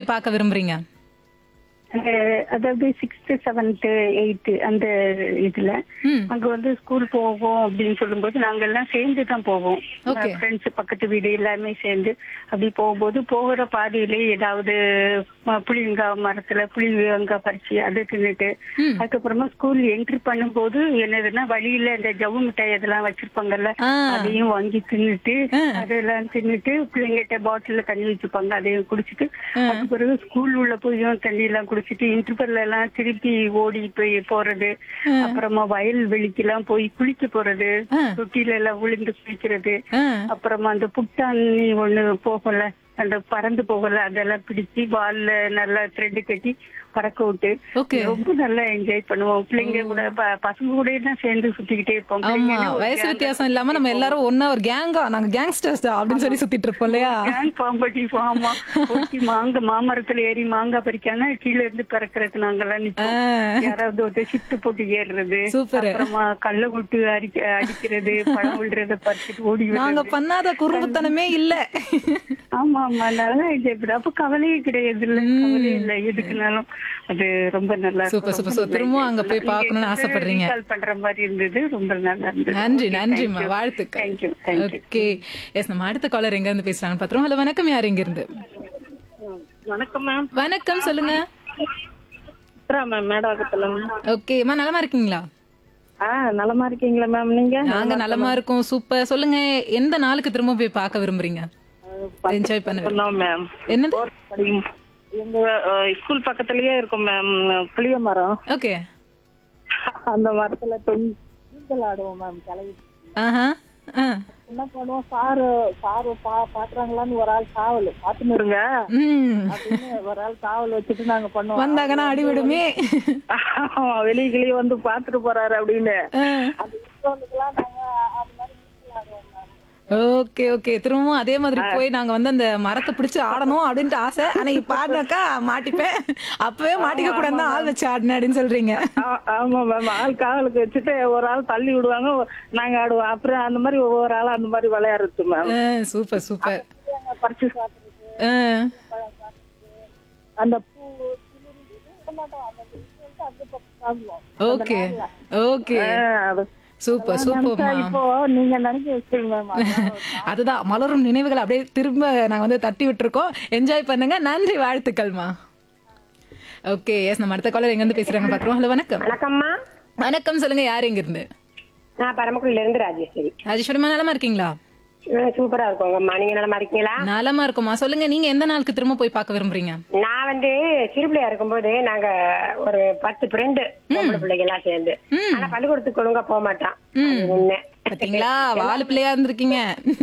போய் பார்க்க விரும்புறீங்க அஹ் அதாவது சிக்ஸ்த் செவன்த் எயித்து அந்த இதுல ம். அங்க வந்து ஸ்கூல் போவோம் அப்படின்னு சொல்லும்போது நாங்க எல்லாம் சேர்ந்து தான் போவோம் Okay. ஃப்ரெண்ட்ஸ் பக்கத்து வீடு எல்லாமே சேர்ந்து அப்படி போகும்போது போகிற பாதையிலே ஏதாவது ம- புளியங்காய் மரத்துல புளியங்காய் பறிச்சு அதை தின்னுட்டு ம். அதுக்கப்புறமா ஸ்கூல் என்ட்ரி பண்ணும்போது என்னதுன்னா வழியில இந்த ஜவ்வு மிட்டாய் அதெல்லாம் வச்சிருப்பாங்கல்ல ஆ. அதையும் வாங்கி தின்னுட்டு ஆ. அதெல்லாம் தின்னுட்டு பிள்ளைங்கிட்ட பாட்டில்ல தண்ணி வச்சுப்பாங்க அதையும் குடிச்சிட்டு அதுக்கு பிறகு ஸ்கூல் உள்ள போயும் தண்ணி எல்லாம் குடிச்சிட்டு இன்டர்வெல் எல்லாம் திருப்பி ஓடி போய் போறது அப்புறமா வயல் வெளிக்கெல்லாம் போய் குளிக்க போறது ஆ. தொட்டில எல்லாம் விழுந்து குளிக்கிறது ஆ. அப்புறமா அந்த புட்டாணி ஒண்ணு போகல அந்த பறந்து போகல அதெல்லாம் பிடிச்சு வால்ல நல்லா த்ரெட் கட்டி பறக்க விட்டு Okay. ரொம்ப நல்லா என்ஜாய் பண்ணுவோம் பிள்ளைங்க கூட ப- பசங்க கூட தான் சேர்ந்து சுத்திக்கிட்டே இருப்போம் ஆமா பிள்ளைங்கன்னா ஒரு வயசு gang வித்தியாசம் இல்லாம நம்ம எல்லாரும் ஒன்னா ஒரு கேங்கா நாங்க கேங்ஸ்டர்ஸ் அப்படின்னு சொல்லி சுத்திட்டு இருப்போம் இல்லையா கேங் பாம்பட்டி ஆமா ஒருத்தி மாங்க மாமரத்துல ஏறி மாங்காய் பறிக்காம கீழ இருந்து பறக்கறது நாங்கெல்லாம் நிப்போம் ஆ. யாராவது ஒரு ஷிஃப்ட் போட்டு ஏறுறது Super. அப்புறமா கல்ல விட்டு அடிக்க அடிக்கிறது பழம் விழுறத பறிச்சுட்டு ஓடி நாங்க வர்றது பண்ணாத குறும்புத்தனமே இல்ல ஆமா ஆமா நல்லா என்ஜாய் பண்ண அப்ப கவலையே கிடையாது இல்ல கவலையே இல்ல எதுக்குனாலும் அது ரொம்ப நல்லா Super, super, super. திரும்பவும் அங்க போய் பார்க்கணும்னு ஆசைப்படுறீங்க. கால் பண்ற மாதிரி இருந்தது ரொம்ப நல்லா இருந்தது நன்றி நன்றிம்மா வாழ்த்துக்கள் தேங்க்யூ தேங்க்யூ ஓகே எஸ் நம்ம அடுத்த காலர் எங்க இருந்து பேசுறாங்க பாத்திரம் ஹலோ வணக்கம் யார் எங்க இருந்து வணக்கம் மேம் வணக்கம் சொல்லுங்க மேம் மேடாகத்துல மேம் ஓகே அம்மா நலமா இருக்கீங்களா ஆ நலமா இருக்கீங்களா மேம் நீங்க நாங்க நலமா இருக்கோம் சூப்பர் சொல்லுங்க எந்த நாளுக்கு திரும்ப போய் பார்க்க விரும்புறீங்க என்ஜாய் பண்ண சொன்னோம் மேம் என்னது எங்க ஸ்கூல் பக்கத்துலயே இருக்கும் மேம் புளிய மரம் ஓகே அந்த மரத்துல தொங்கி நீச்சல் ஆடுவோம் மேம் கிளவி ஆஹா ஆ என்ன பண்ணுவோம் சாரு சாரு பா பாக்குறாங்களான்னு ஒரு ஆள் காவல் பாத்துன்னு இருங்க ம் அப்படின்னு ஒரு ஆள் காவல் வச்சுட்டு நாங்க பண்ணுவோம் வந்தாங்கன்னா அடிவிடுமே ஆமா, வெளிய கிளிய வந்து பாத்துட்டு போறாரு அப்படின்னு ஆ. அந்த இன்டர்வலுக்குலாம் நாங்க அது மாதிரி நீச்சல் ஆடுவோம் மேம் ஓகே ஓகே திரும்பவும் அதே மாதிரி போய் நாங்க வந்து அந்த மரத்தை பிடிச்சு ஆடணும் அப்படின்ட்டு ஆசை ஆனா இப்ப ஆடினாக்கா மாட்டிப்பேன் அப்பவே மாட்டிக்க கூடாது ஆள் வச்சு ஆடினேன் அப்படின்னு சொல்றீங்க ஆ- ஆமா மேம் ஆள் காவலுக்கு வச்சுட்டு ஒரு ஆள் தள்ளி விடுவாங்க நாங்க ஆடுவோம் அப்புறம் அந்த மாதிரி ஒவ்வொரு ஆளும் அந்த மாதிரி விளையாடுறது மேம் சூப்பர் சூப்பர் பறிச்சு சாப்பிடுறது அந்த பூ துளிர்ந்து விட மாட்டோம். அந்த விஷயத்தை அந்த பக்கம் சாப்பிடுவோம். ஓகே ஓகே ஆ, அது சூப்பர் நினைச்சா சூப்பர்மா இப்போ நீங்க நினைக்க வச்சிருங்க மேம் அதான் அதுதான் மலரும் நினைவுகள் அப்படியே திரும்ப நாங்க வந்து தட்டி விட்டுருக்கோம் என்ஜாய் பண்ணுங்க நன்றி வாழ்த்துக்கள்மா ஓகே எஸ் நம்ம அடுத்த காலர் எங்க இருந்து பேசுறாங்க பாக்குறோம் ஹலோ வணக்கம் வணக்கம்மா வணக்கம் சொல்லுங்க யார் எங்க இருந்து நான் பரமக்குடியில இருந்து ராஜேஸ்வரி ராஜேஸ்வரிமா நலமா இருக்கீங்களா ம், சூப்பரா இருக்கோங்கம்மா நீங்க நலமா இருக்கீங்களா நலமா இருக்குமா சொல்லுங்க நீங்க எந்த நாளுக்கு திரும்ப போய் பார்க்க விரும்புறீங்க நான் வந்து சிறுபிள்ளையா இருக்கும்போது நாங்க ஒரு பத்து ஃப்ரெண்டு பொம்பளை பிள்ளைங்க எல்லாம் சேர்ந்து ஆனா பள்ளிக்கூடத்துக்கு ஒழுங்கா போக மாட்டான் அது உண்மை பாத்தீங்களா வாலு பிள்ளையா இருந்திருக்கீங்க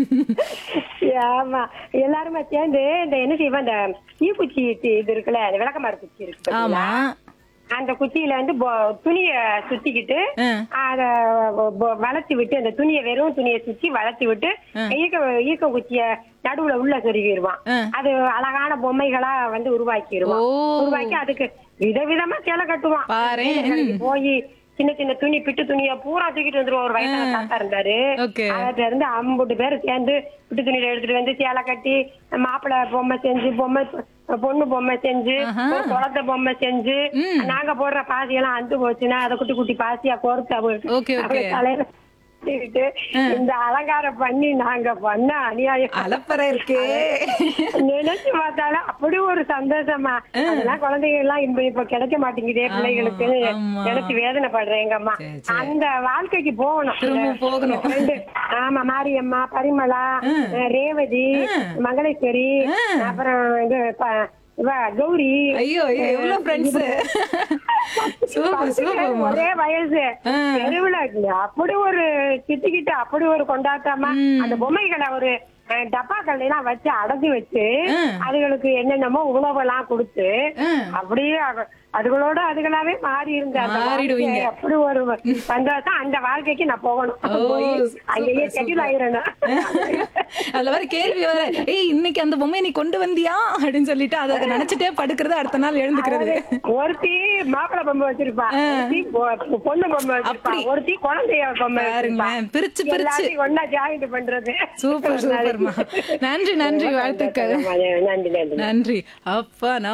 ஆமா எல்லாருமே சேர்ந்து இந்த என்ன செய்வோம் இந்த ஈக்குச்சி இது இருக்குல்ல அந்த விளக்கமாறு குச்சி இருக்கு பாத்தீங்களா? ஆமா அந்த குச்சியில வந்து பொ- துணிய சுத்திக்கிட்டு ஆ. அத பொ- பொ- வளைச்சு விட்டு அந்த துணியை வெறும் துணியை சுத்தி வளைச்சு விட்டு ஈக்க ஈக்க குச்சிய நடுவுல உள்ள சொருகிடுவான் ஆ. அது அழகான பொம்மைகளா வந்து உருவாக்கிடுவான் ஓ. உருவாக்கி அதுக்கு விதவிதமா சேலை கட்டுவான் பாரேன். கடைக்கு போய் சின்ன சின்ன துணி பிட்டு துணிய பூரா தூக்கிட்டு வந்துருவோம் ஒரு வயசான தாத்தா இருந்தாரு ஓகே அதுல இருந்து ஐம்பது பேர் சேர்ந்து பிட்டு துணியில எடுத்துட்டு வந்து சேலை கட்டி மாப்பிள்ளை பொம்மை செஞ்சு பொம்மை பொண்ணு பொம்மை செஞ்சு ஆஹா. ஒரு குழந்தை பொம்மை செஞ்சு ம். நாங்க போடுற பாசி எல்லாம் அந்து போச்சுன்னா அதை குட்டி குட்டி பாசியா கோர்த்து அவங்க ஓகே, அவங்க ஓகே. தலையில வச்சுக்கிட்டு இந்த அலங்காரம் பண்ணி நாங்க பண்ண அநியாயம் அலப்பறை இருக்கே நினைச்சு பார்த்தாலும் அப்படி ஒரு சந்தோஷமா அதெல்லாம் குழந்தைங்க எல்லாம் இப்ப இப்ப கிடைக்க மாட்டேங்குதே பிள்ளைகளுக்கு ஆமா. நினைச்சு வேதனைப்படுறேன் எங்க அம்மா சரி, சரி. அந்த வாழ்க்கைக்கு போகணும் திரும்ப போகணும். ரெண்டு ஆமா மாரியம்மா பரிமளா அஹ், ரேவதி மங்களேஸ்வரி அப்புறம் இது ப- இவ கௌரி ஐயோ ஐயோ எவ்வளவு ஃப்ரெண்ட்ஸ் சூப்பர் பத்து பேர் சூப்பர்மா ஒரே வயசு ஆ. தெருவுல அப்படி ஒரு சித்திக்கிட்டு அப்படி ஒரு கொண்டாட்டமா அந்த பொம்மைகளை ஒரு அஹ், டப்பாக்கள் எல்லாம் வச்சு அடைச்சு வச்சு ஆ. அதுகளுக்கு என்னென்னமோ உணவெல்லாம் கொடுத்து ஆ. அப்படியே அது- அதுகளோட அதுகளாவே மாறி இருந்த அந்த மாறிடுவீங்க. வாழ்க்கை அப்படி ஒரு சந்தோஷம் அந்த வாழ்க்கைக்கு நான் போகணும் ஓ, போய் சூப்பர், அங்கேயே சூப்பர். செட்டில் ஆயிரணும் அதுல வர கேள்வி வர ஏய் இன்னைக்கு அந்த பொம்மையை நீ கொண்டு வந்தியா அப்படின்னு சொல்லிட்டு அதை நினைச்சிட்டே படுக்கிறது அடுத்த நாள் எழுந்துக்கிறது ஒருத்தி மாப்பிள்ளை பொம்மை வச்சிருப்பா ஒருத்தி பொ- பொண்ணு பொம்மை வச்சிருப்பா அப்படி. ஒருத்தி குழந்தைய பொம்மை வச்சிருப்பா பாருங்களேன் பிரிச்சு பிரிச்சு எல்லாத்தையும் ஒன்னா ஜாயிண்ட் பண்றது சூப்பர் சூப்பர்மா நன்றி நன்றி வாழ்த்துக்கள் நன்றி நன்றி நன்றி அப்பா நான்